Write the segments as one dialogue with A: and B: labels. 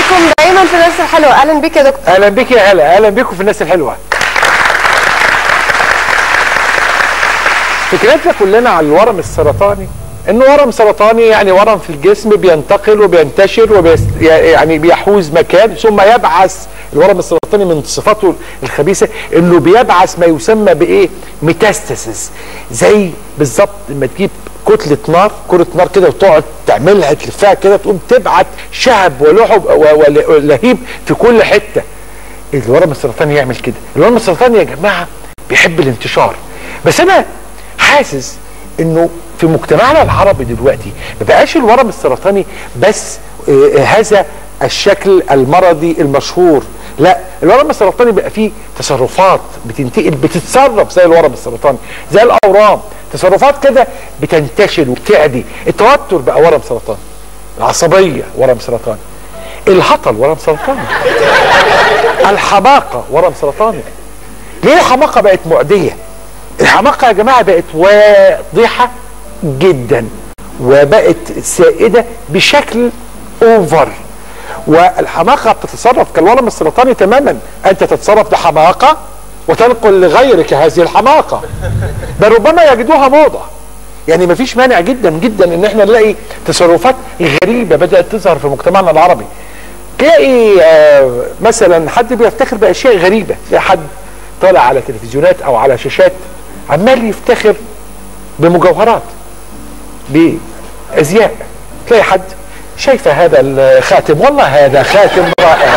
A: بيكم دايما في الناس الحلوه اهلا بيك يا دكتور
B: اهلا بك يا هلا اهلا بكم في الناس الحلوه فكرتنا كلنا على الورم السرطاني انه ورم سرطاني يعني ورم في الجسم بينتقل وبينتشر وبيس يعني بيحوز مكان ثم يبعث الورم السرطاني من صفاته الخبيثه انه بيبعث ما يسمى بايه؟ ميتاستاسيس زي بالظبط لما تجيب كتله نار كره نار كده وتقعد تعملها تلفها كده تقوم تبعت شهب ولهب و- ولهيب في كل حته الورم السرطاني يعمل كده الورم السرطاني يا جماعه بيحب الانتشار بس انا حاسس انه في مجتمعنا العربي دلوقتي ما بقاش الورم السرطاني بس آه، هذا الشكل المرضي المشهور لا الورم السرطاني بقى فيه تصرفات بتنتقل بتتصرف زي الورم السرطاني زي الاورام تصرفات كده بتنتشر وبتعدي التوتر بقى ورم سرطاني العصبيه ورم سرطاني الهطل ورم سرطاني الحماقه ورم سرطاني ليه الحماقه بقت معديه الحماقه يا جماعه بقت واضحه جدا وبقت سائده بشكل اوفر والحماقه بتتصرف كالورم السرطاني تماما انت تتصرف بحماقه وتنقل لغيرك هذه الحماقه بل ربما يجدوها موضه يعني مفيش مانع جدا جدا ان احنا نلاقي تصرفات غريبه بدات تظهر في مجتمعنا العربي تلاقي آه، مثلا حد بيفتخر باشياء غريبه تلاقي حد طالع على تلفزيونات او على شاشات عمال يفتخر بمجوهرات بازياء تلاقي حد شايفه هذا الخاتم والله هذا خاتم رائع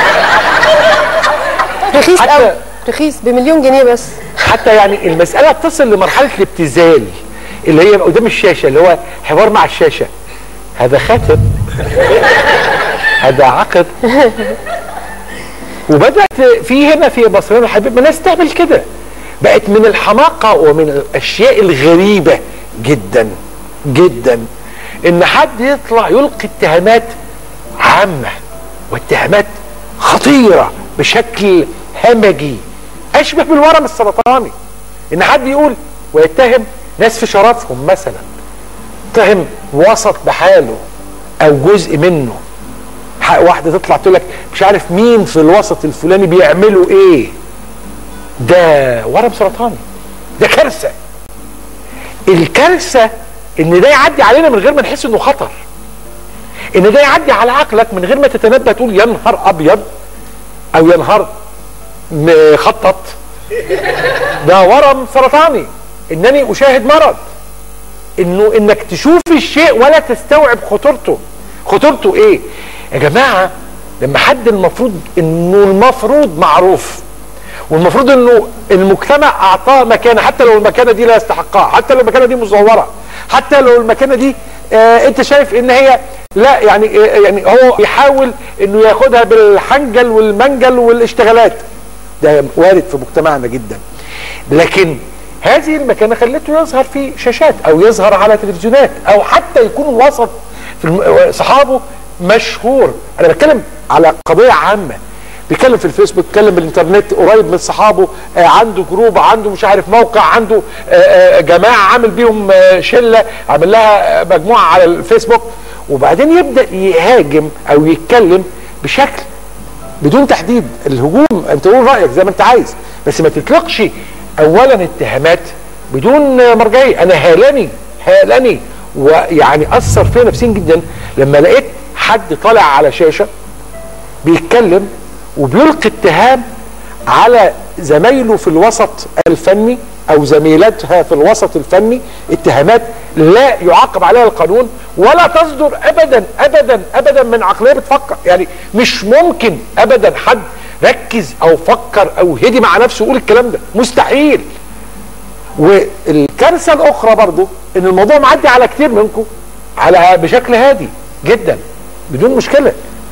A: رخيص
B: حتى-
A: قوي رخيص بمليون جنيه بس
B: حتى يعني المساله بتصل لمرحله الابتذال اللي هي قدام الشاشه اللي هو حوار مع الشاشه هذا خاتم هذا عقد وبدات في هنا في مصرنا الحبيب ناس تعمل كده بقت من الحماقه ومن الاشياء الغريبه جدا جدا ان حد يطلع يلقي اتهامات عامه واتهامات خطيره بشكل همجي اشبه بالورم السرطاني ان حد يقول ويتهم ناس في شرفهم مثلا يتهم وسط بحاله او جزء منه ح- واحده تطلع تقول لك مش عارف مين في الوسط الفلاني بيعملوا ايه ده ورم سرطاني ده كارثه الكارثه ان ده يعدي علينا من غير ما نحس انه خطر ان ده يعدي على عقلك من غير ما تتنبه تقول يا نهار ابيض او يا نهار مخطط ده ورم سرطاني انني اشاهد مرض انه انك تشوف الشيء ولا تستوعب خطورته خطورته ايه يا جماعه لما حد المفروض انه المفروض معروف والمفروض انه المجتمع اعطاه مكانه حتى لو المكانه دي لا يستحقها حتى لو المكانه دي مزوره حتى لو المكانه دي آه انت شايف ان هي لا يعني آه يعني هو يحاول انه ياخدها بالحنجل والمنجل والاشتغالات ده وارد في مجتمعنا جدا لكن هذه المكانه خلته يظهر في شاشات او يظهر على تلفزيونات او حتى يكون وسط في الم- صحابه مشهور انا بتكلم على قضيه عامه بيتكلم في الفيسبوك بيتكلم بالانترنت قريب من صحابه آه عنده جروب عنده مش عارف موقع عنده آه آه جماعه عامل بيهم آه شله عامل لها آه مجموعه على الفيسبوك وبعدين يبدا يهاجم او يتكلم بشكل بدون تحديد الهجوم انت قول رايك زي ما انت عايز بس ما تطلقش اولا اتهامات بدون مرجعيه انا هالني هالني ويعني اثر فيا نفسيا جدا لما لقيت حد طالع على شاشه بيتكلم وبيلقي اتهام على زمايله في الوسط الفني او زميلاتها في الوسط الفني اتهامات لا يعاقب عليها القانون ولا تصدر ابدا ابدا ابدا من عقليه بتفكر يعني مش ممكن ابدا حد ركز او فكر او هدي مع نفسه يقول الكلام ده مستحيل والكارثه الاخرى برضو ان الموضوع معدي على كتير منكم على بشكل هادي جدا بدون مشكله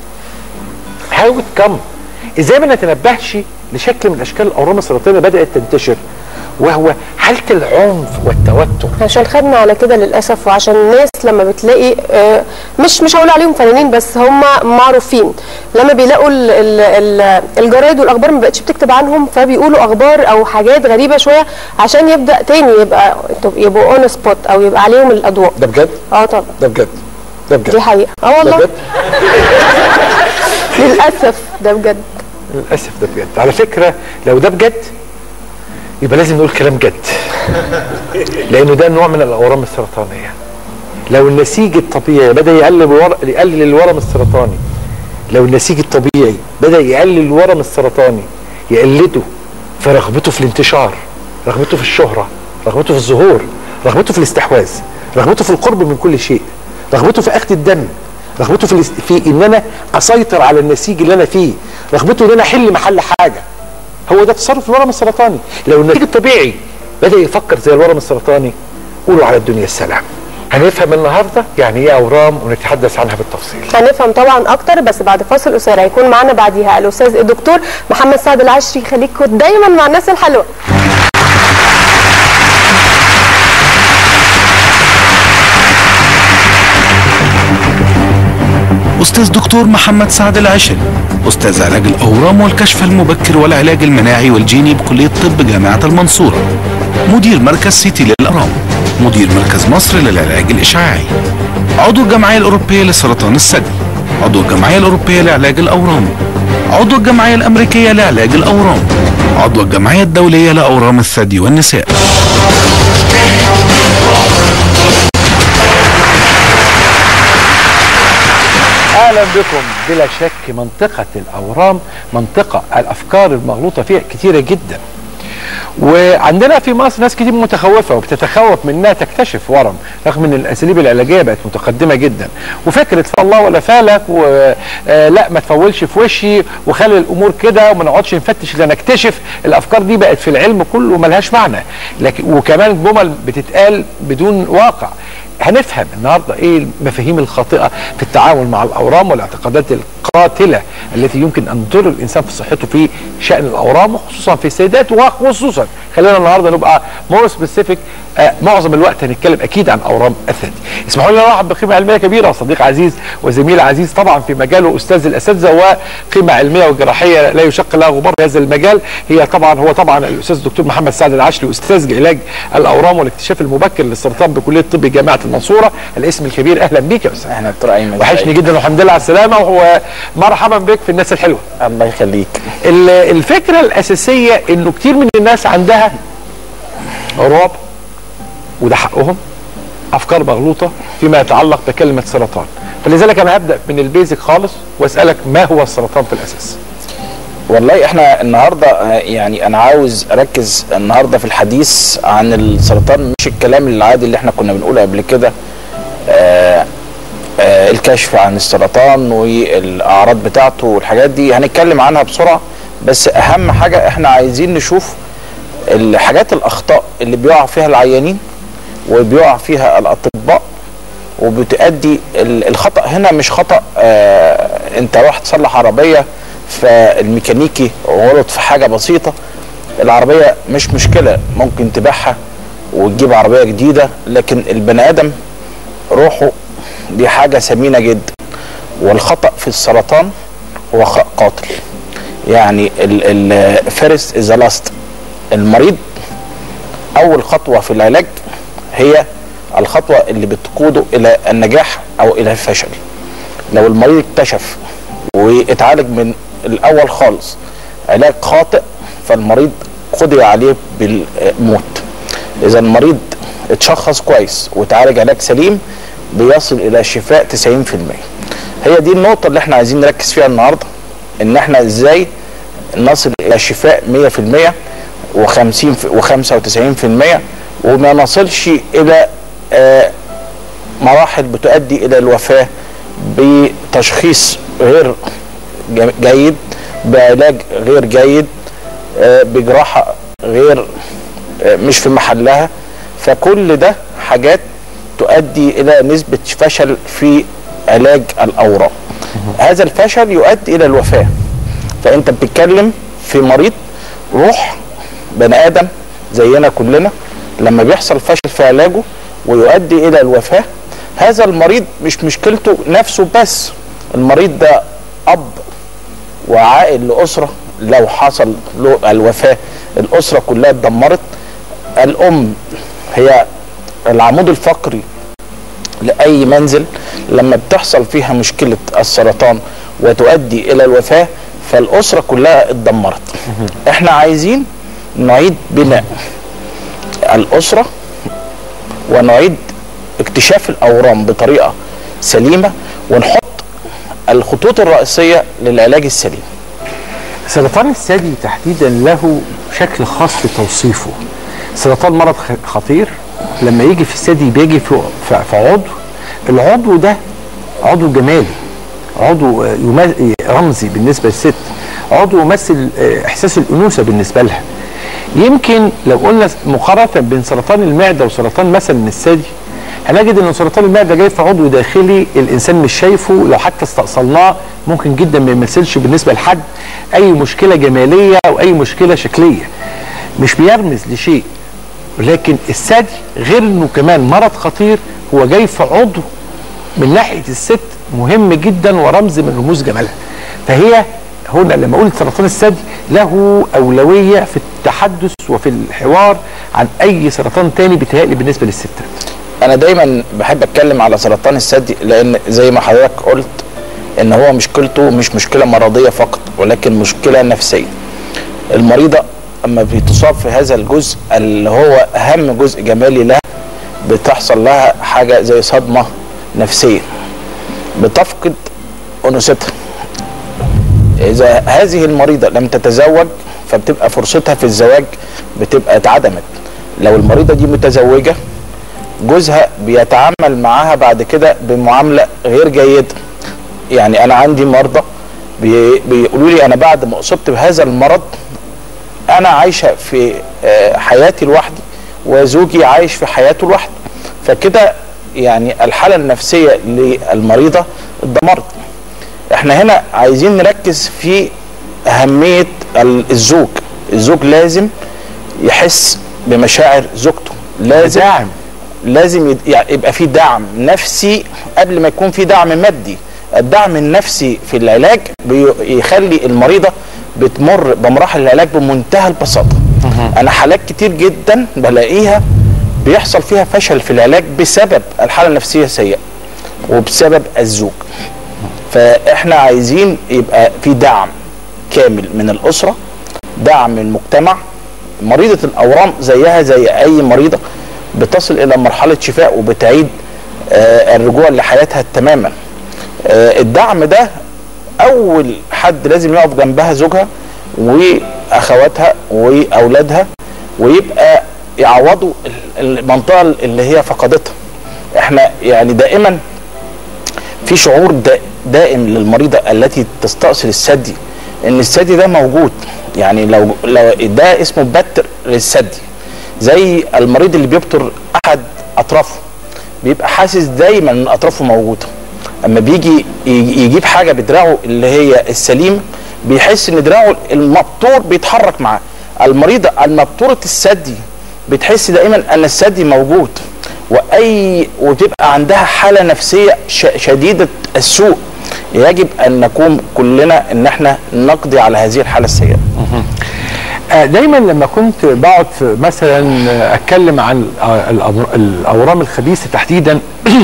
B: هاو كم ازاي ما نتنبهش لشكل من اشكال الاورام السرطانيه بدات تنتشر وهو حاله العنف والتوتر
A: عشان خدنا على كده للاسف وعشان الناس لما بتلاقي آه، مش مش هقول عليهم فنانين بس هم معروفين لما بيلاقوا ال- ال- ال- الجرايد والاخبار ما بقتش بتكتب عنهم فبيقولوا اخبار او حاجات غريبه شويه عشان يبدا تاني يبقى يبقوا اون سبوت او يبقى عليهم الاضواء
B: ده بجد
A: اه طبعا
B: ده بجد ده بجد
A: دي حقيقه اه
B: ده
A: والله
B: بجد
A: للاسف ده بجد
B: للاسف ده بجد على فكره لو ده بجد يبقى لازم نقول كلام جد لانه ده نوع من الاورام السرطانيه لو النسيج الطبيعي بدا يقلل الور... يقلل الورم السرطاني لو النسيج الطبيعي بدا يقلل الورم السرطاني يقلده في رغبته في الانتشار رغبته في الشهره رغبته في الظهور رغبته في الاستحواذ رغبته في القرب من كل شيء رغبته في اخذ الدم رغبته في, الاست... في ان انا اسيطر على النسيج اللي انا فيه رغبته ان انا احل محل حاجه هو ده تصرف الورم السرطاني لو النتيجه الطبيعي بدا يفكر زي الورم السرطاني قولوا على الدنيا السلام هنفهم النهارده يعني ايه اورام ونتحدث عنها بالتفصيل
A: هنفهم طبعا اكتر بس بعد فاصل قصير هيكون معانا بعديها الاستاذ الدكتور محمد سعد العشري خليكم دايما مع الناس الحلوه
C: أستاذ دكتور محمد سعد العشري أستاذ علاج الأورام والكشف المبكر والعلاج المناعي والجيني بكلية طب جامعة المنصورة مدير مركز سيتي للأورام مدير مركز مصر للعلاج الإشعاعي عضو الجمعية الأوروبية لسرطان الثدي عضو الجمعية الأوروبية لعلاج الأورام عضو الجمعية الأمريكية لعلاج الأورام عضو الجمعية الدولية لأورام الثدي والنساء
B: اهلا بكم بلا شك منطقه الاورام منطقه الافكار المغلوطه فيها كثيره جدا وعندنا في مصر ناس كتير متخوفه وبتتخوف من انها تكتشف ورم رغم ان الاساليب العلاجيه بقت متقدمه جدا وفكره فالله ولا فالك ولا ما تفولش في وشي وخلي الامور كده وما نقعدش نفتش الا نكتشف الافكار دي بقت في العلم كله ملهاش معنى لكن وكمان جمل بتتقال بدون واقع هنفهم النهارده ايه المفاهيم الخاطئه في التعامل مع الاورام والاعتقادات القاتله التي يمكن ان تضر الانسان في صحته في شان الاورام وخصوصا في السيدات وخصوصا خلينا النهارده نبقى مور سبيسيفيك آه معظم الوقت هنتكلم اكيد عن اورام الثدي. اسمحوا لي ارحب بقيمه علميه كبيره صديق عزيز وزميل عزيز طبعا في مجاله استاذ الاساتذه وقيمه علميه وجراحيه لا يشق لها غبار في هذا المجال هي طبعا هو طبعا الاستاذ الدكتور محمد سعد العشري استاذ علاج الاورام والاكتشاف المبكر للسرطان بكليه الطب جامعه المنصوره الاسم الكبير اهلا بيك يا استاذ.
D: اهلا دكتور ايمن
B: وحشني جدا والحمد لله على السلامه ومرحبا بك في الناس الحلوه.
D: الله يخليك.
B: الفكره الاساسيه انه كتير من الناس عندها رعب وده حقهم افكار مغلوطه فيما يتعلق بكلمه سرطان فلذلك انا هبدا من البيزك خالص واسالك ما هو السرطان في الاساس
D: والله احنا النهارده يعني انا عاوز اركز النهارده في الحديث عن السرطان مش الكلام العادي اللي احنا كنا بنقوله قبل كده آه آه الكشف عن السرطان والاعراض بتاعته والحاجات دي هنتكلم عنها بسرعه بس اهم حاجه احنا عايزين نشوف الحاجات الاخطاء اللي بيقع فيها العيانين وبيقع فيها الاطباء وبتؤدي الخطا هنا مش خطا آه انت رحت تصلح عربيه فالميكانيكي غلط في حاجه بسيطه العربيه مش مشكله ممكن تبيعها وتجيب عربيه جديده لكن البني ادم روحه دي حاجه ثمينه جدا والخطا في السرطان هو قاتل يعني الفيرست از لاست المريض اول خطوه في العلاج هي الخطوه اللي بتقوده الى النجاح او الى الفشل لو المريض اكتشف واتعالج من الاول خالص علاج خاطئ فالمريض قضي عليه بالموت اذا المريض اتشخص كويس وتعالج علاج سليم بيصل الى الشفاء 90% هي دي النقطه اللي احنا عايزين نركز فيها النهارده ان احنا ازاي نصل الى الشفاء 100% و50 و95% وما نصلش الى آه مراحل بتؤدي الى الوفاه بتشخيص غير جيد بعلاج غير جيد آه بجراحه غير آه مش في محلها فكل ده حاجات تؤدي الى نسبه فشل في علاج الاورام هذا الفشل يؤدي الى الوفاه فانت بتتكلم في مريض روح بني ادم زينا كلنا لما بيحصل فشل في علاجه ويؤدي الى الوفاه هذا المريض مش مشكلته نفسه بس المريض ده اب وعائل لاسره لو حصل له الوفاه الاسره كلها اتدمرت الام هي العمود الفقري لاي منزل لما بتحصل فيها مشكله السرطان وتؤدي الى الوفاه فالاسره كلها اتدمرت احنا عايزين نعيد بناء الاسره ونعيد اكتشاف الاورام بطريقه سليمه ونحط الخطوط الرئيسيه للعلاج السليم
B: سرطان الثدي تحديدا له شكل خاص في توصيفه سرطان مرض خ- خطير لما يجي في الثدي بيجي في في في عضو العضو ده عضو جمالي عضو آه، يما- رمزي بالنسبه للست عضو يمثل آه، احساس الانوثه بالنسبه لها يمكن لو قلنا مقارنه بين سرطان المعده وسرطان مثلا الثدي هنجد ان سرطان المعده جاي في عضو داخلي الانسان مش شايفه لو حتى استأصلناه ممكن جدا ما يمثلش بالنسبه لحد اي مشكله جماليه او اي مشكله شكليه مش بيرمز لشيء لكن الثدي غير انه كمان مرض خطير هو جاي في عضو من ناحيه الست مهم جدا ورمز من رموز جمالها فهي هنا لما اقول سرطان الثدي له اولويه في التحدث وفي الحوار عن اي سرطان تاني بيتهيألي بالنسبه للستات
D: انا دايما بحب اتكلم على سرطان الثدي لان زي ما حضرتك قلت ان هو مشكلته مش مشكله مرضيه فقط ولكن مشكله نفسيه المريضه اما بتصاب في هذا الجزء اللي هو اهم جزء جمالي لها بتحصل لها حاجه زي صدمه نفسيه بتفقد انوثتها اذا هذه المريضه لم تتزوج فبتبقى فرصتها في الزواج بتبقى اتعدمت لو المريضه دي متزوجه جوزها بيتعامل معاها بعد كده بمعامله غير جيده يعني انا عندي مرضى بي- بيقولوا لي انا بعد ما اصبت بهذا المرض انا عايشه في آه، حياتي لوحدي وزوجي عايش في حياته لوحده فكده يعني الحاله النفسيه للمريضه اتدمرت احنا هنا عايزين نركز في اهميه ال- الزوج الزوج لازم يحس بمشاعر زوجته لازم
B: داعم.
D: لازم يد- يعني يبقى في دعم نفسي قبل ما يكون في دعم مادي الدعم النفسي في العلاج بيخلي المريضه بتمر بمراحل العلاج بمنتهى البساطه انا حالات كتير جدا بلاقيها بيحصل فيها فشل في العلاج بسبب الحاله النفسيه السيئه وبسبب الزوج فاحنا عايزين يبقى في دعم كامل من الاسره دعم من المجتمع مريضه الاورام زيها زي اي مريضه بتصل الى مرحله شفاء وبتعيد آه، الرجوع لحياتها تماما آه، الدعم ده اول حد لازم يقف جنبها زوجها واخواتها واولادها ويبقى يعوضوا ال- المنطقه اللي هي فقدتها احنا يعني دائما في شعور دا دائم للمريضه التي تستأصل الثدي ان الثدي ده موجود يعني لو لو ده اسمه بتر للثدي زي المريض اللي بيبتر احد اطرافه بيبقى حاسس دايما ان اطرافه موجوده اما بيجي يجي- يجيب حاجه بدراعه اللي هي السليم بيحس ان دراعه المبتور بيتحرك معاه المريضه المبتوره الثدي بتحس دائما ان الثدي موجود واي وتبقى عندها حاله نفسيه ش- شديده السوء يجب ان نقوم كلنا ان احنا نقضي على هذه الحاله السيئه
B: آه، دايما لما كنت بقعد في مثلا آه، اتكلم عن آه، الأمر- الاورام الخبيثه تحديدا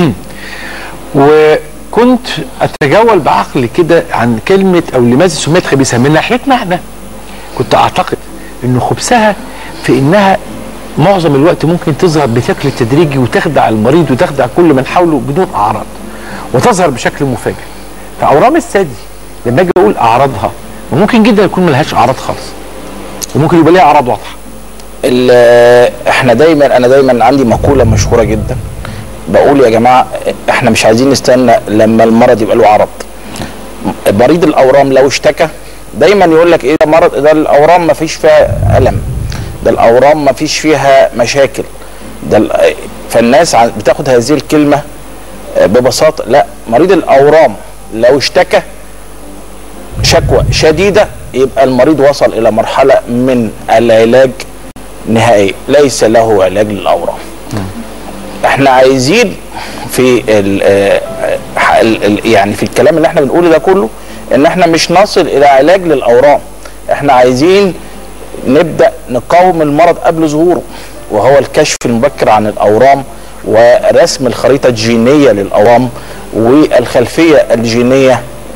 B: وكنت اتجول بعقل كده عن كلمه او لماذا سميت خبيثه من ناحيتنا احنا كنت اعتقد ان خبثها في انها معظم الوقت ممكن تظهر بشكل تدريجي وتخدع المريض وتخدع كل من حوله بدون اعراض وتظهر بشكل مفاجئ فاورام الثدي لما اجي اقول اعراضها ممكن جدا يكون ملهاش اعراض خالص وممكن يبقى ليها اعراض واضحه
D: ال- احنا دايما انا دايما عندي مقوله مشهوره جدا بقول يا جماعه احنا مش عايزين نستنى لما المرض يبقى له عرض مريض الاورام لو اشتكى دايما يقول لك ايه ده مرض ده الاورام ما فيش فيها الم ده الاورام ما فيش فيها مشاكل ده ال- فالناس ع- بتاخد هذه الكلمه ببساطه لا مريض الاورام لو اشتكى شكوى شديده يبقى المريض وصل الى مرحله من العلاج نهائي ليس له علاج للاورام احنا عايزين في ال ال ال يعني في الكلام اللي احنا بنقوله ده كله ان احنا مش نصل الى علاج للاورام احنا عايزين نبدا نقاوم المرض قبل ظهوره وهو الكشف المبكر عن الاورام ورسم الخريطه الجينيه للاورام والخلفيه الجينيه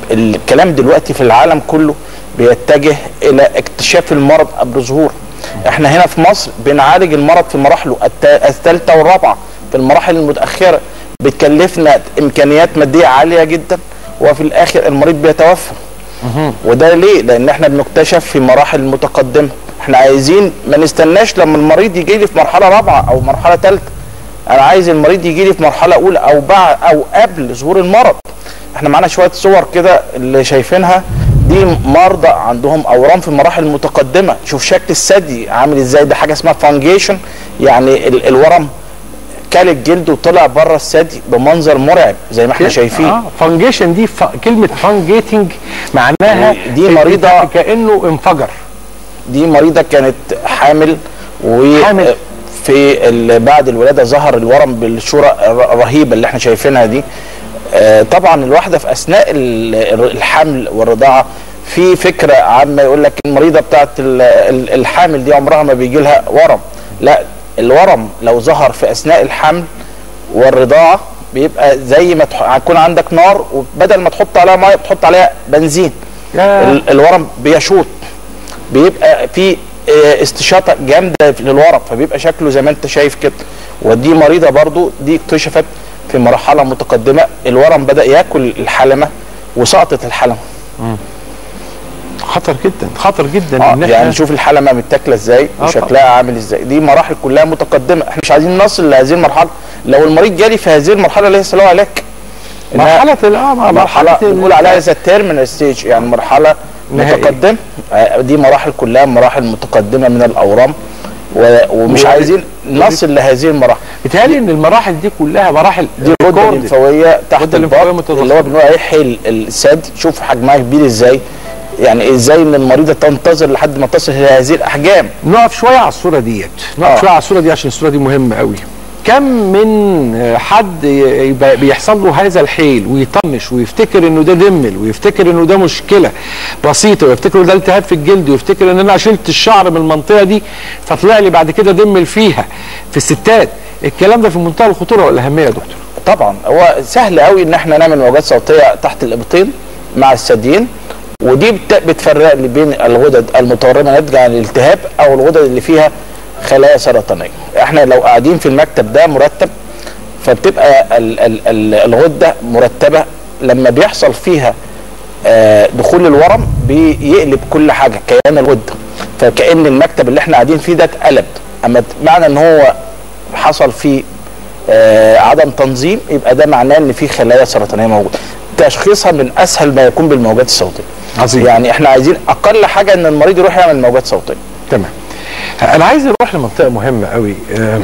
D: الكلام دلوقتي في العالم كله بيتجه الى اكتشاف المرض قبل ظهوره احنا هنا في مصر بنعالج المرض في مراحله التا- الثالثه والرابعه في المراحل المتاخره بتكلفنا امكانيات ماديه عاليه جدا وفي الاخر المريض بيتوفى وده ليه؟ لان احنا بنكتشف في مراحل متقدمه احنا عايزين ما نستناش لما المريض يجي لي في مرحله رابعه او مرحله ثالثه انا عايز المريض يجي لي في مرحله اولى او بعد او قبل ظهور المرض احنا معانا شويه صور كده اللي شايفينها دي مرضى عندهم اورام في المراحل المتقدمه شوف شكل الثدي عامل ازاي ده حاجه اسمها فانجيشن يعني ال- الورم كل الجلد وطلع بره الثدي بمنظر مرعب زي ما احنا شايفين
B: اه فانجيشن دي ف... كلمه فانجيتنج معناها
D: دي مريضة-
B: كانه انفجر
D: دي مريضه كانت حامل
B: حامل.
D: وفي ال- بعد الولاده ظهر الورم بالصوره الر- الرهيبه اللي احنا شايفينها دي آه، طبعا الواحده في اثناء ال- الر- الحمل والرضاعه في فكره عامه يقول لك المريضه بتاعت ال- ال- الحامل دي عمرها ما بيجي لها ورم لا الورم لو ظهر في اثناء الحمل والرضاعه بيبقى زي ما تح- هيكون عندك نار وبدل ما تحط عليها ميه بتحط عليها بنزين
B: يا.
D: ال- الورم بيشوط بيبقى في آه، استشاطه جامده للورم فبيبقى شكله زي ما انت شايف كده ودي مريضه برضو دي اكتشفت في مرحله متقدمه الورم بدا ياكل الحلمه وسقطت الحلمه
B: خطر جدا خطر جدا
D: اه
B: ان احنا
D: يعني شوف الحلمه متاكله ازاي
B: آه
D: وشكلها عامل ازاي دي مراحل كلها متقدمه احنا مش عايزين نصل لهذه المرحله لو المريض جالي في هذه المرحله ليس له علاج إنها
B: مرحله ال- اه
D: مرحله
B: مرحله ال-
D: بنقول عليها زي التيرمينال ستيج يعني مرحله
B: نهائية.
D: متقدمه آه، دي مراحل كلها مراحل متقدمه من الاورام و- ومش
B: و-
D: عايزين نصل لهذه المراحل
B: بيتهيألي ان المراحل دي كلها مراحل
D: دي غده
B: recorded.
D: لمفاويه تحت
B: غدة لمفاوية
D: البطن
B: متضخمة.
D: اللي هو بنقول عليه حيل الثدي شوف حجمها كبير ازاي يعني ازاي ان المريضه تنتظر لحد ما تصل الى هذه الاحجام
B: نقف شويه على الصوره ديت نقف
D: آه.
B: شويه على الصوره دي عشان الصوره دي مهمه قوي كم من آه، حد ي- يبقى بيحصل له هذا الحيل ويطنش ويفتكر انه ده دمل ويفتكر انه ده مشكله بسيطه ويفتكر إنه ده التهاب في الجلد ويفتكر ان انا شلت الشعر من المنطقه دي فطلع لي بعد كده دمل فيها في الستات الكلام ده في منتهى الخطوره والاهميه يا دكتور
D: طبعا هو سهل قوي ان احنا نعمل موجات صوتيه تحت الابطين مع الثديين ودي بت- بتفرق لي بين الغدد المتورمه ناتجه عن الالتهاب او الغدد اللي فيها خلايا سرطانيه احنا لو قاعدين في المكتب ده مرتب فبتبقى ال ال ال الغده مرتبه لما بيحصل فيها آه، دخول الورم بيقلب كل حاجه كيان الغده فكأن المكتب اللي احنا قاعدين فيه ده اتقلب اما ت- معنى ان هو حصل فيه آه، عدم تنظيم يبقى ده معناه ان في خلايا سرطانيه موجوده تشخيصها من اسهل ما يكون بالموجات الصوتيه
B: عظيم.
D: يعني احنا عايزين اقل حاجه ان المريض يروح يعمل موجات صوتيه
B: تمام انا عايز اروح لمنطقه مهمه قوي آه،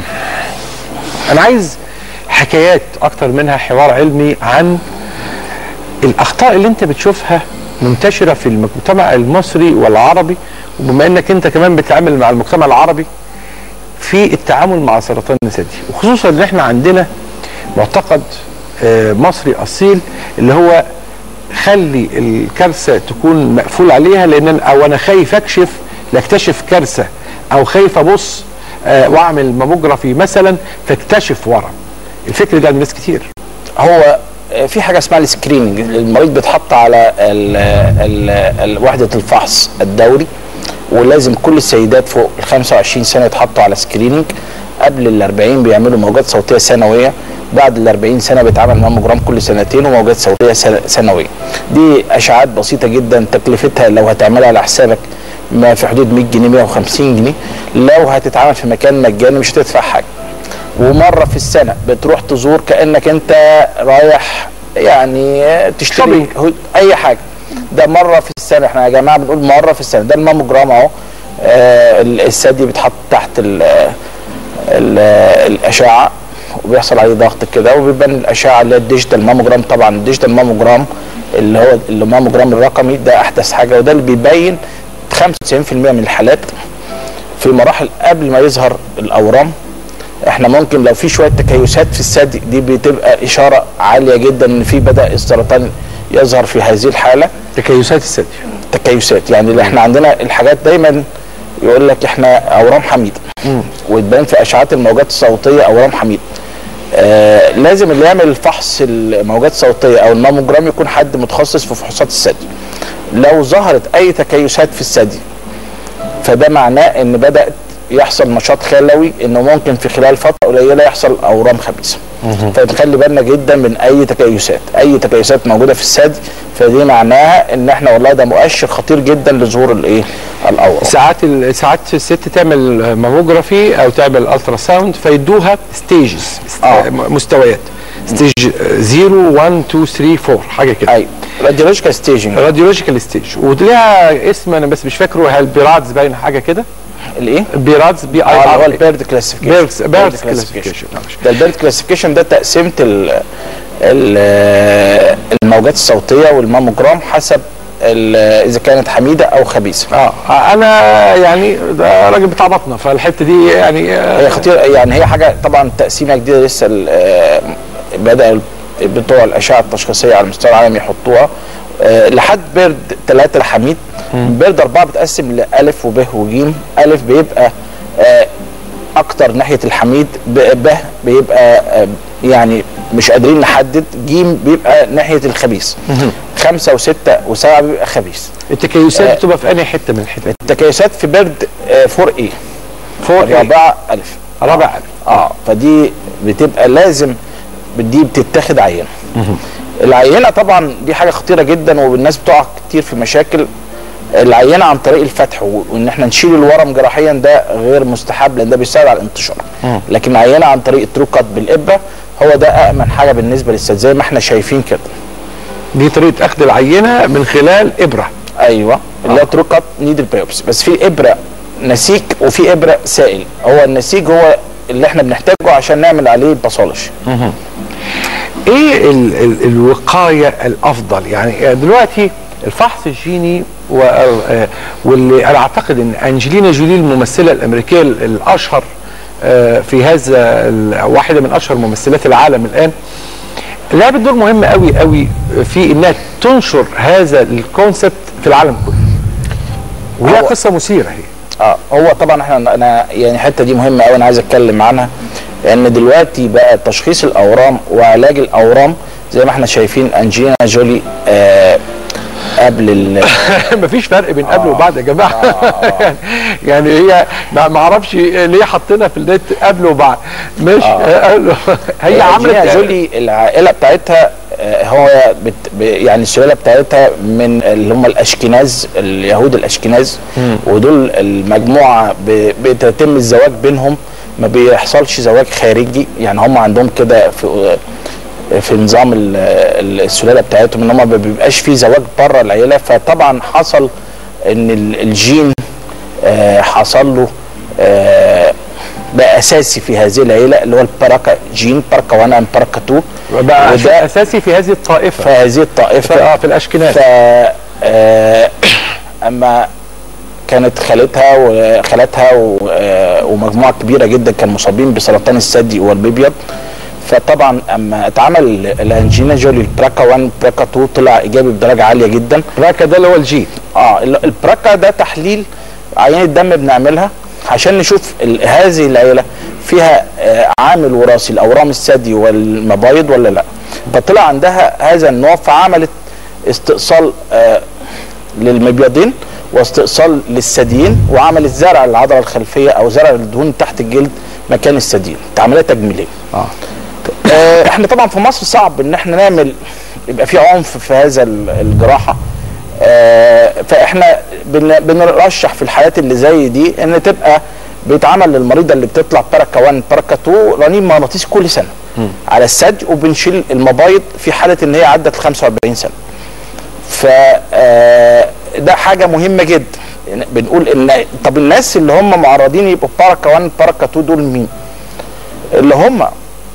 B: انا عايز حكايات اكتر منها حوار علمي عن الاخطاء اللي انت بتشوفها منتشره في المجتمع المصري والعربي وبما انك انت كمان بتتعامل مع المجتمع العربي في التعامل مع سرطان الثدي وخصوصا ان احنا عندنا معتقد آه، مصري اصيل اللي هو خلي الكارثه تكون مقفول عليها لان أنا- او انا خايف اكشف لاكتشف كارثه او خايف ابص آه، واعمل ماموجرافي مثلا فاكتشف ورم الفكر ده عند ناس كتير
D: هو آه، في حاجه اسمها السكريننج المريض بيتحط على ال ال ال وحده الفحص الدوري ولازم كل السيدات فوق ال 25 سنه يتحطوا على سكريننج قبل ال 40 بيعملوا موجات صوتيه سنويه بعد ال 40 سنه بيتعمل ماموجرام كل سنتين وموجات صوتيه سنة- سنويه دي اشعاعات بسيطه جدا تكلفتها لو هتعملها على حسابك ما في حدود 100 جنيه 150 جنيه لو هتتعمل في مكان مجاني مش هتدفع حاجه ومره في السنه بتروح تزور كانك انت رايح يعني تشتري
B: Shopping.
D: هو- اي حاجه ده مره في السنه احنا يا جماعه بنقول مره في السنه ده الماموجرام اهو آه، ال- الثدي بيتحط تحت ال ال الاشعه وبيحصل عليه ضغط كده وبيبان الاشعه اللي هي الديجيتال ماموجرام طبعا الديجيتال ماموجرام اللي هو الماموجرام الرقمي ده احدث حاجه وده اللي بيبين 95% من الحالات في مراحل قبل ما يظهر الاورام احنا ممكن لو في شويه تكيسات في الثدي دي بتبقى اشاره عاليه جدا ان في بدا السرطان يظهر في هذه الحاله
B: تكيسات الثدي
D: تكيسات يعني اللي احنا عندنا الحاجات دايما يقول لك احنا اورام حميده وتبان في اشعات الموجات الصوتيه اورام حميده آه لازم اللي يعمل فحص الموجات الصوتيه او الماموجرام يكون حد متخصص في فحوصات الثدي لو ظهرت اي تكيسات في الثدي فده معناه ان بدات يحصل نشاط خلوي انه ممكن في خلال فتره قليله يحصل اورام خبيثه فنخلي بالنا جدا من اي تكيسات اي تكيسات موجوده في الثدي فدي معناها ان احنا والله ده مؤشر خطير جدا لظهور الايه الاورام
B: ساعات ال- ساعات الست تعمل ماموجرافي او تعمل الترا ساوند فيدوها ستيجز
D: آه.
B: مستويات ستيج 0 1 2 3 4 حاجه كده
D: اي راديولوجيكال ستيجنج
B: راديولوجيكال ستيج وليها اسم انا بس مش فاكره هل بيرادز باين حاجه كده
D: الايه؟
B: بيرادز بي اي
D: اه اللي هو
B: ار
D: البيرد كلاسيفيكيشن
B: بيرد بيرد كلاسيفيكيشن
D: ده البيرد كلاسيفيكيشن ده تقسيمه ال ال الموجات الصوتيه والماموجرام حسب ال- اذا كانت حميده او خبيثه
B: اه انا يعني ده راجل بتاع بطنه فالحته دي يعني آه،
D: هي خطيره يعني هي حاجه طبعا تقسيمه جديده لسه ال- آه، بدا بتوع الاشعه التشخيصيه على مستوى العالم يحطوها آه، لحد بيرد ثلاثه الحميد بيرد اربعه بتقسم لالف وب وج الف بيبقى آه، اكتر ناحيه الحميد ب ب بيبقى آه، يعني مش قادرين نحدد ج بيبقى ناحيه الخبيث خمسه وسته وسبعه بيبقى خبيث
B: التكيسات
D: آه،
B: بتبقى في انهي حته من الحته
D: التكيسات في بيرد 4 اي
B: فوق إيه؟
D: الرابعه الف
B: رابع
D: اه فدي بتبقى لازم دي بتتاخد عينه العينه طبعا دي حاجه خطيره جدا والناس بتقع كتير في مشاكل العينه عن طريق الفتح و- وان احنا نشيل الورم جراحيا ده غير مستحب لان ده بيساعد على الانتشار لكن العينه عن طريق التروكات بالابره هو ده امن حاجه بالنسبه للسد زي ما احنا شايفين كده
B: دي طريقه اخذ العينه من خلال ابره
D: ايوه اللي هو تروكات نيدل بايوبسي بس في ابره نسيج وفي ابره سائل هو النسيج هو اللي احنا بنحتاجه عشان نعمل عليه باثولوجي
B: ايه ال ال الوقايه الافضل يعني دلوقتي الفحص الجيني و- آه، واللي انا اعتقد ان انجلينا جولي الممثله الامريكيه ال- الاشهر آه، في هذا ال- واحده من اشهر ممثلات العالم الان لعبت دور مهم قوي قوي في انها تنشر هذا الكونسبت في العالم كله ولها
D: هو-
B: قصه مثيره هي
D: اه هو طبعا احنا انا يعني الحته دي مهمه قوي انا عايز اتكلم عنها لان دلوقتي بقى تشخيص الاورام وعلاج الاورام زي ما احنا شايفين انجلينا جولي آه قبل ال
B: مفيش فرق بين قبل وبعد يا جماعه يعني- يعني هي ما ما اعرفش ليه حطينا في النت قبل وبعد مش قبل هي عملت
D: انجلينا جولي العائله بتاعتها آه، هو بت ب- يعني السلاله بتاعتها من اللي هم الاشكناز اليهود الاشكناز ودول المجموعه ب- بيتم الزواج بينهم ما بيحصلش زواج خارجي يعني هم عندهم كده في في نظام ال- ال- السلاله بتاعتهم ان هم ما بيبقاش في زواج بره العيله فطبعا حصل ان ال- الجين آه، حصل له آه، بقى اساسي في هذه العيله اللي هو البركه جين بركه 1 and بركه 2
B: بقى عشان
D: وده
B: اساسي في هذه الطائفه
D: في هذه
B: في,
D: الطائفه
B: اه في الاشكناز
D: ف آه، اما كانت خالتها وخالتها و- آه، ومجموعه كبيره جدا كانوا مصابين بسرطان الثدي والبيبيض فطبعا اما اتعمل الانجينا جولي البراكا 1 براكا 2 طلع ايجابي بدرجه عاليه جدا
B: راكا ده اللي هو الجين
D: اه ال- البراكا ده تحليل عينه دم بنعملها عشان نشوف ال- هذه العيله فيها آه، عامل وراثي الاورام الثدي والمبايض ولا لا فطلع عندها هذا النوع فعملت استئصال آه، للمبيضين واستئصال للثديين وعملت زرع العضله الخلفيه او زرع الدهون تحت الجلد مكان الثديين عمليه تجميليه
B: اه
D: آه، احنا طبعا في مصر صعب ان احنا نعمل يبقى في عنف في هذا ال- الجراحه آه، فاحنا بن- بنرشح في الحالات اللي زي دي ان تبقى بيتعمل للمريضه اللي بتطلع بركه 1 بركه 2 رنين مغناطيسي كل سنه على الثدي وبنشيل المبايض في حاله ان هي عدت ال 45 سنه ف آه، ده حاجه مهمه جدا يعني بنقول ان طب الناس اللي هم معرضين يبقوا بركه 1 بركه 2 دول مين؟ اللي هم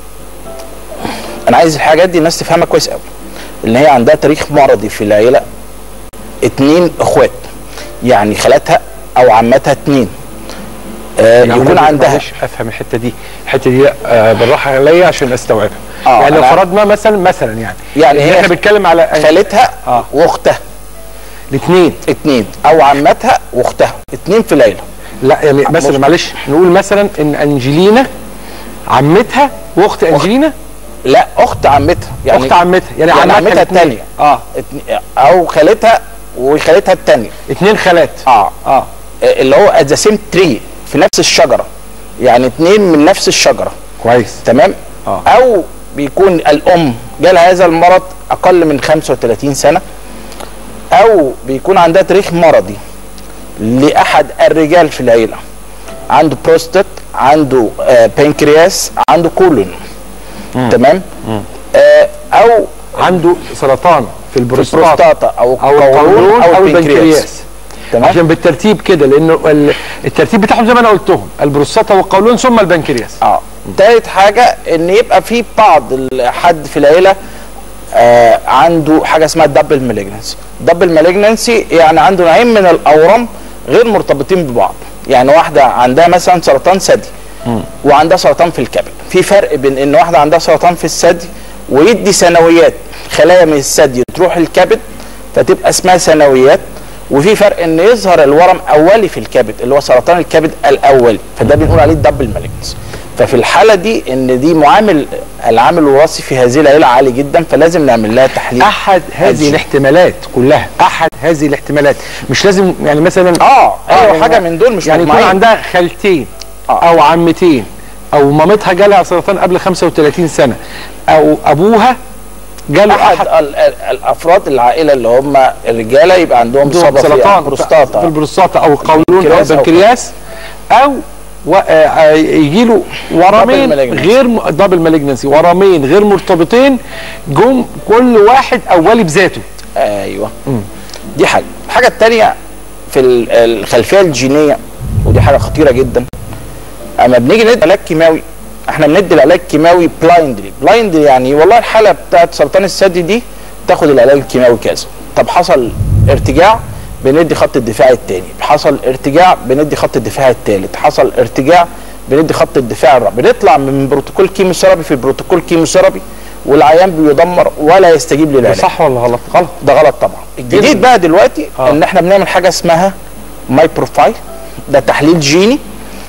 D: انا عايز الحاجات دي الناس تفهمها كويس قوي ان هي عندها تاريخ مرضي في العيله اتنين اخوات يعني خالاتها او عمتها اتنين آه
B: يعني
D: يكون
B: معلش-
D: عندها
B: معلش افهم الحته دي الحته دي آه بالراحه عليا عشان استوعبها
D: آه،
B: يعني لو
D: أنا-
B: فرضنا مثلا مثلا يعني
D: يعني
B: إن
D: هي
B: احنا بنتكلم على
D: خالتها
B: آه.
D: واختها
B: الاثنين
D: اتنين او عمتها واختها اتنين في العيله
B: لا يعني مثلا
D: مش-
B: معلش نقول مثلا ان انجلينا عمتها واخت انجلينا
D: لا اخت عمتها يعني
B: اخت عمتها يعني,
D: يعني
B: عمتها
D: عمتها
B: الاتنين.
D: التانية.
B: اه
D: اتن- او خالتها وخالتها الثانيه
B: اتنين خالات
D: اه
B: اه
D: اللي هو ات ذا سيم تري في نفس الشجره يعني اتنين من نفس الشجره
B: كويس
D: تمام
B: آه.
D: او بيكون الام جالها هذا المرض اقل من 35 سنه او بيكون عندها تاريخ مرضي لاحد الرجال في العيله عنده بروستات عنده آه بنكرياس عنده كولون تمام آه او
B: عنده سرطان في البروستاتا
D: البروستاتا او
B: او القولون او البنكرياس
D: تمام
B: عشان بالترتيب كده لانه ال- الترتيب بتاعهم زي ما انا قلتهم البروستاتا والقولون ثم البنكرياس
D: اه تالت حاجه ان يبقى في بعض ال- حد في العيله آه عنده حاجه اسمها دبل مالجنسي دبل مالجنسي يعني عنده نوعين من الاورام غير مرتبطين ببعض يعني واحده عندها مثلا سرطان ثدي وعندها سرطان في الكبد في فرق بين ان واحده عندها سرطان في الثدي ويدي ثانويات خلايا من الثدي تروح الكبد فتبقى اسمها ثانويات وفي فرق ان يظهر الورم اولي في الكبد اللي هو سرطان الكبد الاولي فده بنقول عليه دبل مالجنسي ففي الحاله دي ان دي معامل العامل الوراثي في هذه العيله عالي جدا فلازم نعمل لها تحليل
B: احد هذه
D: أجل.
B: الاحتمالات كلها احد هذه الاحتمالات مش لازم يعني مثلا
D: اه ايوه
B: يعني
D: حاجه من دول مش
B: يعني يكون
D: مجموعين.
B: عندها خالتين
D: آه.
B: او عمتين او مامتها جالها سرطان قبل 35 سنه او ابوها جاله
D: احد
B: احد
D: ال- ال- الافراد العائله اللي هم الرجاله يبقى عندهم
B: عندهم
D: صدى في
B: سرطان
D: البروستاتا
B: في البروستاتا او القولون او
D: البنكرياس أو-
B: البنكرياس او و... آه يجي له ورمين
D: malignancy.
B: غير م... دبل مالجنسي ورمين غير مرتبطين جم كل واحد اولي بذاته
D: ايوه دي حاجه الحاجه الثانيه في ال- الخلفيه الجينيه ودي حاجه خطيره جدا اما بنيجي ندي علاج كيماوي احنا بندي العلاج الكيماوي بلايندلي بلايندلي يعني والله الحاله بتاعت سرطان الثدي دي تاخد العلاج الكيماوي كذا طب حصل ارتجاع بندي خط الدفاع الثاني حصل ارتجاع بندي خط الدفاع الثالث حصل ارتجاع بندي خط الدفاع الرابع بنطلع من بروتوكول كيموثيرابي في بروتوكول كيموثيرابي والعيان بيدمر ولا يستجيب
B: ده
D: للعلاج
B: صح ولا غلط؟ غلط
D: ده غلط طبعا الجديد بقى دلوقتي
B: آه.
D: ان احنا بنعمل حاجه اسمها ماي بروفايل ده تحليل جيني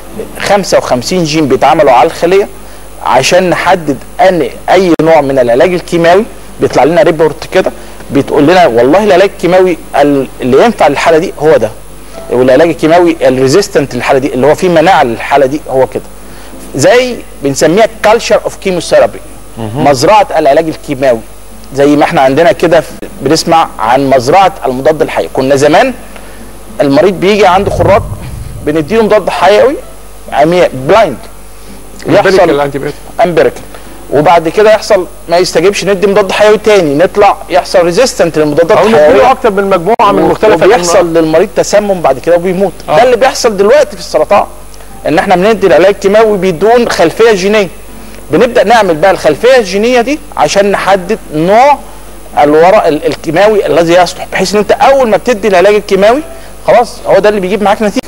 D: 55 جين بيتعملوا على الخليه عشان نحدد ان اي نوع من العلاج الكيماوي بيطلع لنا ريبورت كده بتقول لنا والله العلاج الكيماوي ال- اللي ينفع للحاله دي هو ده والعلاج الكيماوي الريزيستنت للحاله دي اللي هو فيه مناعه للحاله دي هو كده زي بنسميها كالتشر اوف كيموثيرابي مزرعه العلاج الكيماوي زي ما احنا عندنا كده في- بنسمع عن مزرعه المضاد الحيوي كنا زمان المريض بيجي عنده خراج بنديله مضاد حيوي عمياء بلايند يحصل
B: الانتيبيوتيك
D: امبيريكال وبعد كده يحصل ما يستجيبش ندي مضاد حيوي تاني نطلع يحصل ريزيستنت للمضادات
B: او نديله
D: الحيويه
B: اكتر من مجموعه من مختلفه
D: بيحصل للمريض تسمم بعد كده وبيموت
B: آه.
D: ده اللي بيحصل دلوقتي في السرطان ان احنا بندي العلاج الكيماوي بدون خلفيه جينيه بنبدا نعمل بقى الخلفيه الجينيه دي عشان نحدد نوع الورق ال- الكيماوي الذي يصلح بحيث ان انت اول ما بتدي العلاج الكيماوي خلاص هو ده اللي بيجيب معاك نتيجه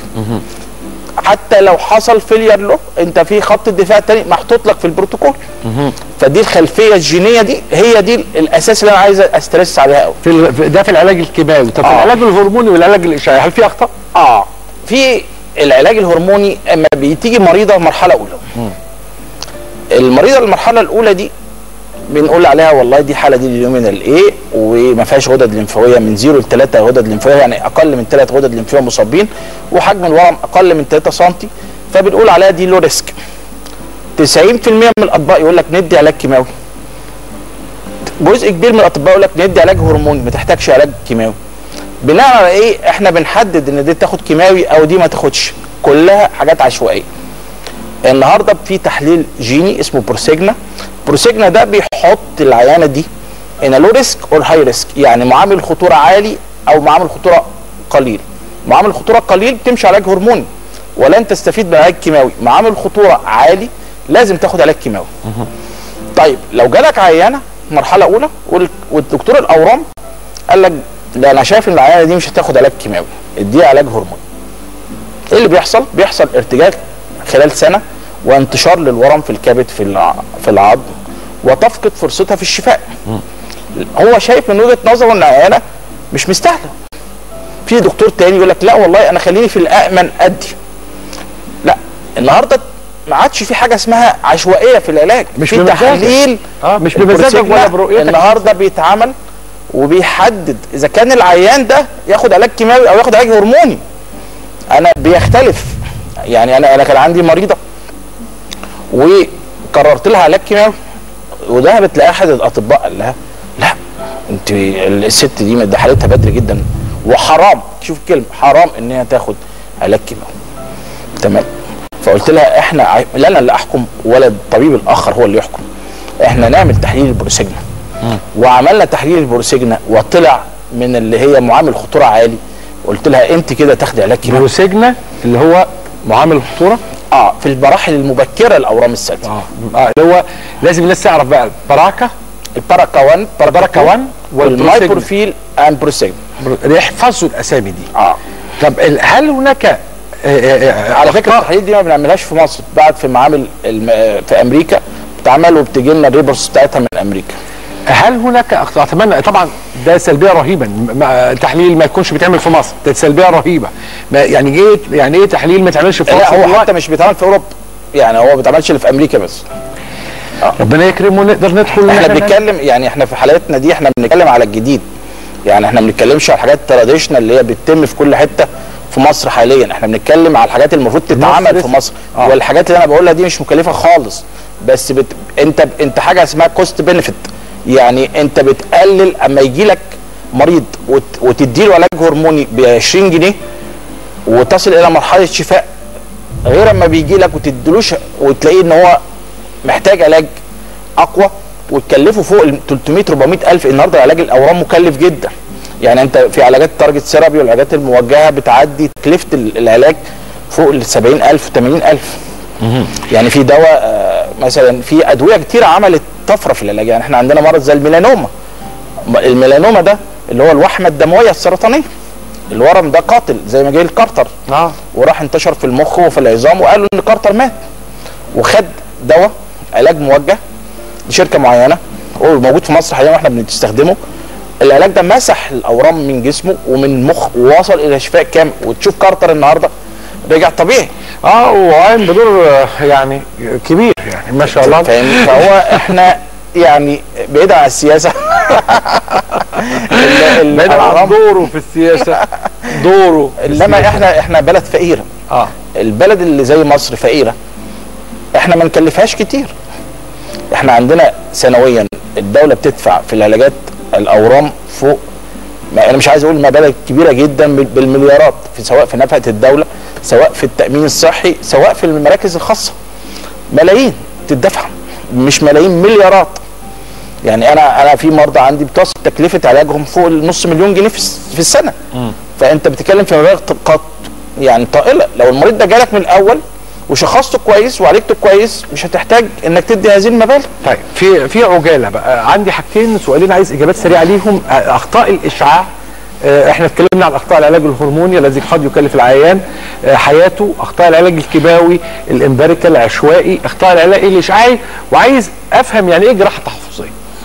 D: حتى لو حصل فيلير له انت في خط الدفاع الثاني محطوط لك في البروتوكول فدي الخلفيه الجينيه دي هي دي الاساس اللي انا عايز استرس عليها قوي
B: في ال- في- ده في العلاج الكيماوي طب في
D: آه.
B: العلاج الهرموني والعلاج الاشعاعي هل في اخطاء؟
D: اه في العلاج الهرموني اما بتيجي مريضه مرحله اولى المريضه المرحله الاولى دي بنقول عليها والله دي حاله دي اليومينال ايه وما فيهاش غدد لمفاويه من 0 ل 3 غدد لمفاويه يعني اقل من 3 غدد لمفاويه مصابين وحجم الورم اقل من 3 سم فبنقول عليها دي لو ريسك 90% من الاطباء يقول لك ندي علاج كيماوي جزء كبير من الاطباء يقول لك ندي علاج هرموني ما تحتاجش علاج كيماوي بناء على ايه احنا بنحدد ان دي تاخد كيماوي او دي ما تاخدش كلها حاجات عشوائيه النهارده في تحليل جيني اسمه بروسيجنا بروسيجنا ده بيحط العيانه دي ان لو ريسك اور هاي ريسك يعني معامل خطوره عالي او معامل خطوره قليل معامل خطوره قليل بتمشي علاج هرموني ولن تستفيد من علاج كيماوي معامل خطوره عالي لازم تاخد علاج كيماوي طيب لو جالك عيانه مرحله اولى وال- والدكتور الاورام قال لك لا انا شايف ان العيانه دي مش هتاخد علاج كيماوي اديها علاج هرموني ايه اللي بيحصل بيحصل ارتجاج خلال سنه وانتشار للورم في الكبد في الع- في العظم وتفقد فرصتها في الشفاء هو شايف من وجهه نظره ان العيانه مش مستاهله في دكتور تاني يقول لك لا والله انا خليني في الامن ادي لا النهارده ما عادش في حاجه اسمها عشوائيه في العلاج
B: مش
D: في
B: بمزاجك.
D: تحليل
B: اه مش بمزاجك
D: البروسيجنا
B: ولا برؤيتك
D: النهارده بيتعمل وبيحدد اذا كان العيان ده ياخد علاج كيماوي او ياخد علاج هرموني انا بيختلف يعني انا انا كان عندي مريضه وقررت لها علاج كيماوي وذهبت لاحد الاطباء قال لها لا انت الست دي ده حالتها بدري جدا وحرام شوف الكلمه حرام ان هي تاخد علاج كيماوي تمام فقلت لها احنا ع- لا انا اللي احكم ولا الطبيب الاخر هو اللي يحكم احنا نعمل تحليل البروسيجنا وعملنا تحليل البروسيجنا وطلع من اللي هي معامل خطوره عالي قلت لها انت كده تاخدي علاج كيماوي
B: بروسيجنا اللي هو معامل الخطوره
D: اه في المراحل المبكره لاورام الثدي
B: اه اه اللي هو لازم الناس تعرف بقى البراكه
D: الباراكا 1
B: البراكا 1 والبروسيجنا
D: والمايبروفيل اند بروسيجنا
B: يحفظوا الاسامي دي
D: اه
B: طب ال- هل هناك آه، آه، آه،
D: على فكره
B: أخطاء؟
D: التحاليل دي ما بنعملهاش في مصر بعد في معامل الم... في امريكا بتعمل وبتجي لنا الريبورتس بتاعتها من امريكا
B: هل هناك اخطاء اتمنى طبعا ده سلبيه رهيبه م- ما- تحليل ما يكونش بيتعمل في مصر ده سلبيه رهيبه ما يعني ايه يعني ايه تحليل ما يتعملش في مصر
D: لا هو
B: دلوقتي؟
D: حتى مش بيتعمل في اوروبا يعني هو ما بيتعملش اللي في امريكا بس
B: ربنا يكرمه ونقدر ندخل
D: احنا
B: إن
D: بنتكلم يعني احنا في حالاتنا دي احنا بنتكلم على الجديد يعني احنا ما بنتكلمش على الحاجات التراديشنال اللي هي بتتم في كل حته في مصر حاليا احنا بنتكلم على الحاجات اللي المفروض تتعمل في
B: لسه.
D: مصر
B: آه.
D: والحاجات اللي انا بقولها دي مش مكلفه خالص بس بت... انت انت حاجه اسمها كوست بنفيت يعني انت بتقلل اما يجي لك مريض وت... وتدي له علاج هرموني ب 20 جنيه وتصل الى مرحله شفاء غير اما بيجي لك وتديلوش وتلاقيه ان هو محتاج علاج اقوى وتكلفه فوق ال 300 400 الف النهارده علاج الاورام مكلف جدا يعني انت في علاجات تارجت ثيرابي والعلاجات الموجهه بتعدي تكلفه ال- العلاج فوق ال 70000 80000 يعني في دواء آه، مثلا في ادويه كتير عملت طفره في العلاج يعني احنا عندنا مرض زي الميلانوما م- الميلانوما ده اللي هو الوحمه الدمويه السرطانيه الورم ده قاتل زي ما جه الكارتر
B: اه
D: وراح انتشر في المخ وفي العظام وقالوا ان كارتر مات وخد دواء علاج موجه لشركه معينه هو موجود في مصر حاليا واحنا بنستخدمه العلاج ده مسح الاورام من جسمه ومن المخ ووصل الى شفاء كامل وتشوف كارتر النهارده رجع طبيعي
B: اه وقايم بدور آه، يعني كبير يعني ما شاء الله
D: فاهم فهو احنا يعني بعيد عن السياسه ال- ال-
B: بعيد عن
D: الأورام-
B: دوره في السياسه دوره في
D: انما
B: السياسة.
D: احنا احنا بلد فقيره
B: اه
D: البلد اللي زي مصر فقيره احنا ما نكلفهاش كتير احنا عندنا سنويا الدوله بتدفع في العلاجات الاورام فوق ما انا مش عايز اقول مبالغ كبيره جدا بال- بالمليارات في سواء في نفقه الدوله سواء في التامين الصحي سواء في المراكز الخاصه ملايين تدفع مش ملايين مليارات يعني انا انا في مرضى عندي بتصل تكلفه علاجهم فوق النص مليون جنيه في الس- في السنه فانت بتتكلم في مبالغ ط- قط يعني طائله لو المريض ده جالك من الاول وشخصته كويس وعالجته كويس مش هتحتاج انك تدي هذه المبالغ
B: طيب في في عجاله بقى عندي حاجتين سؤالين عايز اجابات سريعه ليهم آه، اخطاء الاشعاع آه، احنا اتكلمنا عن اخطاء العلاج الهرموني الذي قد يكلف العيان آه، حياته اخطاء العلاج الكيماوي الامباريكال العشوائي اخطاء العلاج الاشعاعي وعايز افهم يعني ايه جراحه تحفظيه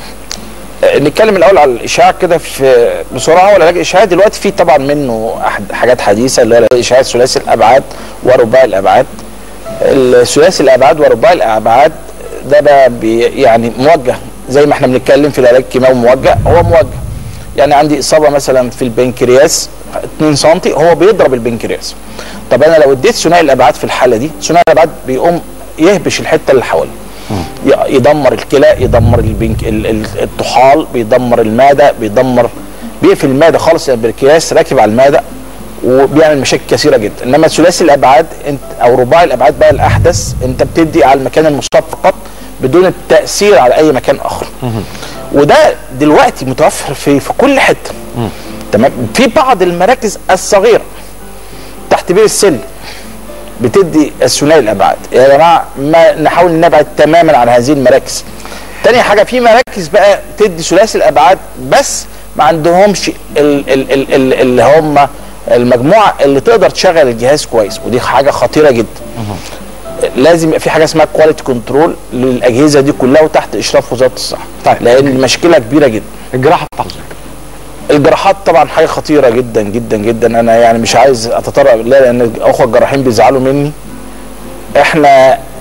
D: آه، نتكلم الاول على الاشعاع كده في بسرعه هو العلاج الاشعاعي دلوقتي في طبعا منه أحد حاجات حديثه اللي هو العلاج الاشعاعي ثلاثي الابعاد ورباعي الابعاد الثلاثي الابعاد ورباعي الابعاد ده بقى بي يعني موجه زي ما احنا بنتكلم في العلاج الكيماوي موجه هو موجه يعني عندي اصابه مثلا في البنكرياس 2 سم هو بيضرب البنكرياس طب انا لو اديت ثنائي الابعاد في الحاله دي ثنائي الابعاد بيقوم يهبش الحته اللي حواليه ي- يدمر الكلى يدمر البنك ال- ال- الطحال بيدمر المعده بيدمر بيقفل المعده خالص البنكرياس راكب على المعده وبيعمل مشاكل كثيره جدا انما ثلاثي الابعاد انت او رباعي الابعاد بقى الاحدث انت بتدي على المكان المصاب فقط بدون التاثير على اي مكان اخر وده دلوقتي متوفر في في كل حته تمام في بعض المراكز الصغيره تحت بير السلم بتدي الثنائي الابعاد يا جماعه ما نحاول نبعد تماما عن هذه المراكز تاني حاجه في مراكز بقى تدي ثلاثي الابعاد بس ما عندهمش ال- ال- ال- ال- اللي هم المجموعه اللي تقدر تشغل الجهاز كويس ودي حاجه خطيره جدا لازم يبقى في حاجه اسمها كواليتي كنترول للاجهزه دي كلها وتحت اشراف وزاره الصحه
B: طيب.
D: لان مشكله كبيره جدا
B: الجراحه التحفظيه
D: الجراحات طبعا حاجه خطيره جدا جدا جدا انا يعني مش عايز اتطرق لا لان اخوه الجراحين بيزعلوا مني احنا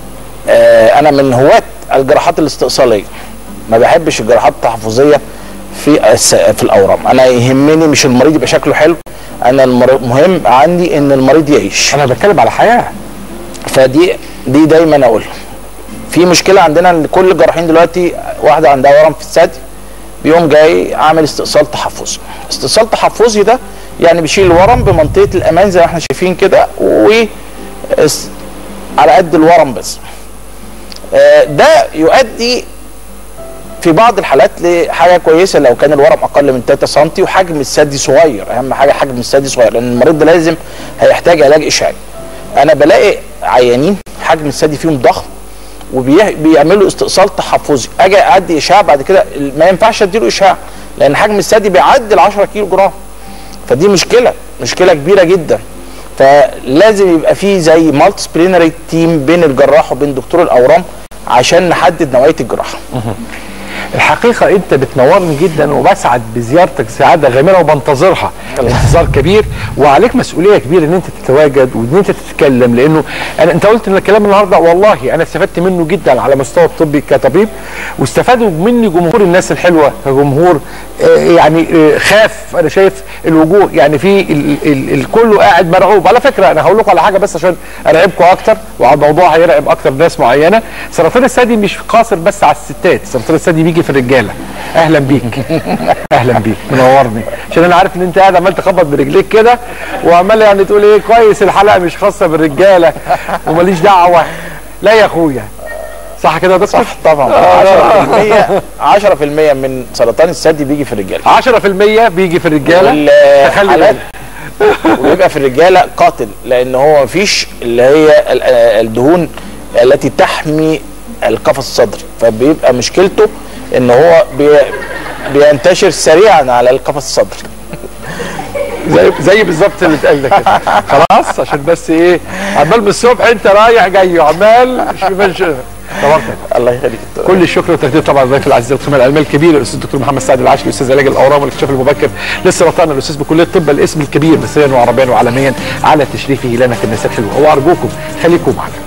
D: آه انا من هواة الجراحات الاستئصاليه ما بحبش الجراحات التحفظيه في الس- في الاورام انا يهمني مش المريض يبقى شكله حلو انا المهم عندي ان المريض يعيش
B: انا بتكلم على حياه
D: فدي دي دايما اقولها في مشكله عندنا ان كل الجراحين دلوقتي واحده عندها ورم في الثدي بيقوم جاي عامل استئصال تحفظي استئصال تحفظي ده يعني بيشيل الورم بمنطقه الامان زي ما احنا شايفين كده و اس- على قد الورم بس آه، ده يؤدي في بعض الحالات لحاجه كويسه لو كان الورم اقل من 3 سم وحجم الثدي صغير اهم حاجه حجم الثدي صغير لان المريض ده لازم هيحتاج علاج اشعاعي انا بلاقي عيانين حجم الثدي فيهم ضخم وبيعملوا استئصال تحفظي اجي ادي اشعاع بعد كده ما ينفعش اديله اشعاع لان حجم الثدي بيعدي ال 10 كيلو جرام فدي مشكله مشكله كبيره جدا فلازم يبقى في زي مالتي سبلينري تيم بين الجراح وبين دكتور الاورام عشان نحدد نوعيه الجراحه
B: الحقيقة أنت بتنورني جدا وبسعد بزيارتك سعادة غامرة وبنتظرها انتظار كبير وعليك مسؤولية كبيرة إن أنت تتواجد وإن أنت تتكلم لأنه أنا أنت قلت إن الكلام النهاردة والله أنا استفدت منه جدا على مستوى الطبي كطبيب واستفادوا مني جمهور الناس الحلوة كجمهور آه، يعني آه، خاف أنا شايف الوجوه يعني في ال- ال- الكل قاعد مرعوب على فكرة أنا هقول لكم على حاجة بس عشان أرعبكم أكتر وعلى الموضوع هيرعب أكتر ناس معينة سرطان الثدي مش قاصر بس على الستات سرطان الثدي بيجي في الرجاله اهلا بيك اهلا بيك منورني عشان انا عارف ان انت قاعد عمال تخبط برجليك كده وعمال يعني تقول ايه كويس الحلقه مش خاصه بالرجاله وماليش دعوه لا يا اخويا صح كده يا دكتور؟
D: صح طبعا 10% 10% من سرطان الثدي بيجي في الرجاله
B: 10% بيجي في الرجاله تخلي
D: والحالات
B: بالك.
D: وبيبقى في الرجاله قاتل لان هو مفيش اللي هي ال- الدهون التي تحمي القفص الصدري فبيبقى مشكلته ان هو بي بينتشر سريعا على القفص الصدري
B: زي زي بالظبط اللي اتقال ده كده خلاص عشان بس ايه عمال من الصبح انت رايح جاي وعمال مش تمام
D: الله يخليك
B: كل الشكر والتقدير طبعا لضيف العزيز القيمه العلميه الكبير الاستاذ الدكتور محمد سعد العاشري استاذ علاج الاورام والاكتشاف المبكر للسرطان الاستاذ بكليه الطب الاسم الكبير مصريا وعربيا وعالميا على تشريفه لنا في الناس الحلوه وارجوكم خليكم معنا